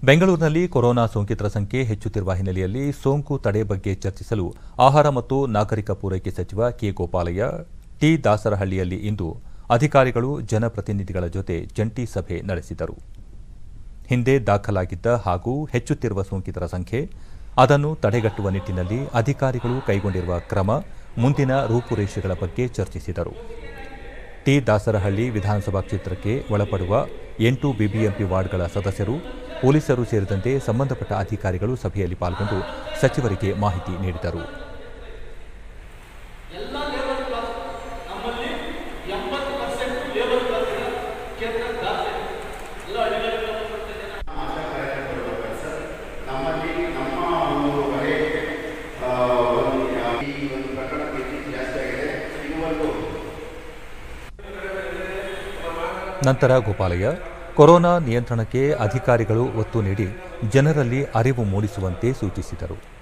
ಬೆಂಗಳೂರಿನಲ್ಲಿ ಕೊರೋನಾ ಸೋಂಕಿತರ ಸಂಖ್ಯೆ ಹೆಚ್ಚುತ್ತಿರುವ ಹಿನ್ನೆಲೆಯಲ್ಲಿ ಸೋಂಕು ತಡೆ ಬಗ್ಗೆ ಚರ್ಚಿಸಲು ಆಹಾರ ಮತ್ತು ನಾಗರಿಕ ಪೂರೈಕೆ ಸಚಿವ ಕೆ ಗೋಪಾಲಯ್ಯ ಟಿ ದಾಸರಹಳ್ಳಿಯಲ್ಲಿ ಇಂದು ಅಧಿಕಾರಿಗಳು ಜನಪ್ರತಿನಿಧಿಗಳ ಜೊತೆ ಜಂಟಿ ಸಭೆ ನಡೆಸಿದರು ಹಿಂದೆ ದಾಖಲಾಗಿದ್ದ ಹಾಗೂ ಹೆಚ್ಚುತ್ತಿರುವ ಸೋಂಕಿತರ ಸಂಖ್ಯೆ ಅದನ್ನು ತಡೆಗಟ್ಟುವ ನಿಟ್ಟಿನಲ್ಲಿ ಅಧಿಕಾರಿಗಳು ಕೈಗೊಂಡಿರುವ ಕ್ರಮ ಮುಂದಿನ ರೂಪುರೇಷೆಗಳ ಬಗ್ಗೆ ಚರ್ಚಿಸಿದರು ಟಿ ದಾಸರಹಳ್ಳಿ ವಿಧಾನಸಭಾ ಕ್ಷೇತ್ರಕ್ಕೆ ಒಳಪಡುವ ಎಂಟು ಬಿಬಿಎಂಪಿ ವಾರ್ಡ್ಗಳ ಸದಸ್ಯರು ಪೊಲೀಸರು ಸೇರಿದಂತೆ ಸಂಬಂಧಪಟ್ಟ ಅಧಿಕಾರಿಗಳು ಸಭೆಯಲ್ಲಿ ಪಾಲ್ಗೊಂಡು ಸಚಿವರಿಗೆ ಮಾಹಿತಿ ನೀಡಿದರು ನಮ್ಮಲ್ಲಿ ನಮ್ಮ ಒಂದು ವಲಯಕ್ಕೆ ಆ, ಒಂದು ಈ ಒಂದು ಪ್ರಕರಣ ಇತ್ತೀಚೆಗೆ ಜಾಸ್ತಿ ಆಗಿದೆ ಇದುವರೆಗೂ ನಂತರ ಗೋಪಾಲಯ್ಯ ಕೊರೋನಾ ನಿಯಂತ್ರಣಕ್ಕೆ ಅಧಿಕಾರಿಗಳು ಒತ್ತು ನೀಡಿ ಜನರಲ್ಲಿ ಅರಿವು ಮೂಡಿಸುವಂತೆ ಸೂಚಿಸಿದರು